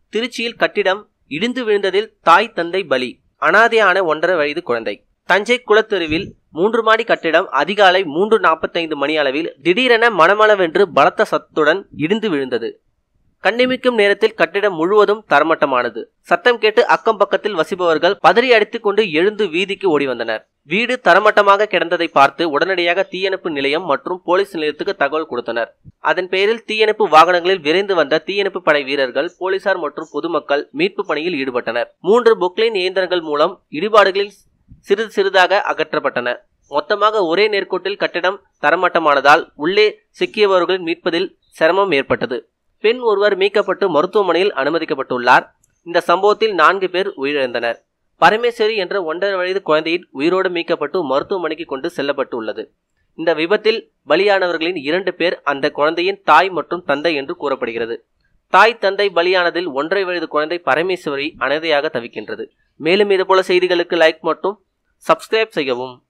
திருச்சியில் கட்டிடம் இடிந்து விழுந்ததில் தாய் தந்தை பலி அனாதையான ஒன்றரை வயது குழந்தை தஞ்சை குளத்தெருவில் மூன்று மாடி கட்டிடம் அதிகாலை மூன்று நாற்பத்தைந்து மணி அளவில் திடீரென மணமளவென்று பலத்த சத்துடன் இடிந்து விழுந்தது கண்ணிமிக்கும் நேரத்தில் கட்டிடம் முழுவதும் தரமட்டமானது சத்தம் கேட்டு அக்கம் பக்கத்தில் வசிப்பவர்கள் பதறி அடித்துக் கொண்டு எழுந்து வீதிக்கு ஓடி வந்தனர் வீடு தரமட்டமாக கிடந்ததை பார்த்து உடனடியாக தீயணைப்பு நிலையம் மற்றும் போலீஸ் நிலையத்துக்கு தகவல் கொடுத்தனர் அதன் பேரில் தீயணைப்பு வாகனங்களில் விரைந்து வந்த தீயணைப்பு படை வீரர்கள் போலீசார் மற்றும் பொதுமக்கள் மீட்பு பணியில் ஈடுபட்டனர் மூன்று பொக்லைன் இயந்திரங்கள் மூலம் இடிபாடுகளில் சிறிது சிறிதாக அகற்றப்பட்டன மொத்தமாக ஒரே நேர்கோட்டில் கட்டிடம் தரமட்டமானதால் உள்ளே சிக்கியவர்களின் மீட்பதில் சிரமம் ஏற்பட்டது பெண் ஒருவர் மீட்கப்பட்டு மருத்துவமனையில் அனுமதிக்கப்பட்டுள்ளார் இந்த சம்பவத்தில் நான்கு பேர் உயிரிழந்தனர் பரமேஸ்வரி என்ற ஒன்றரை வயது குழந்தையின் உயிரோடு மீட்கப்பட்டு மருத்துவமனைக்கு கொண்டு செல்லப்பட்டுள்ளது இந்த விபத்தில் பலியானவர்களின் இரண்டு பேர் அந்த குழந்தையின் தாய் மற்றும் தந்தை என்று கூறப்படுகிறது தாய் தந்தை பலியானதில் ஒன்றரை வயது குழந்தை பரமேஸ்வரி அனதையாக தவிக்கின்றது மேலும் இதுபோல செய்திகளுக்கு லைக் மற்றும் சப்ஸ்கிரைப் செய்யவும்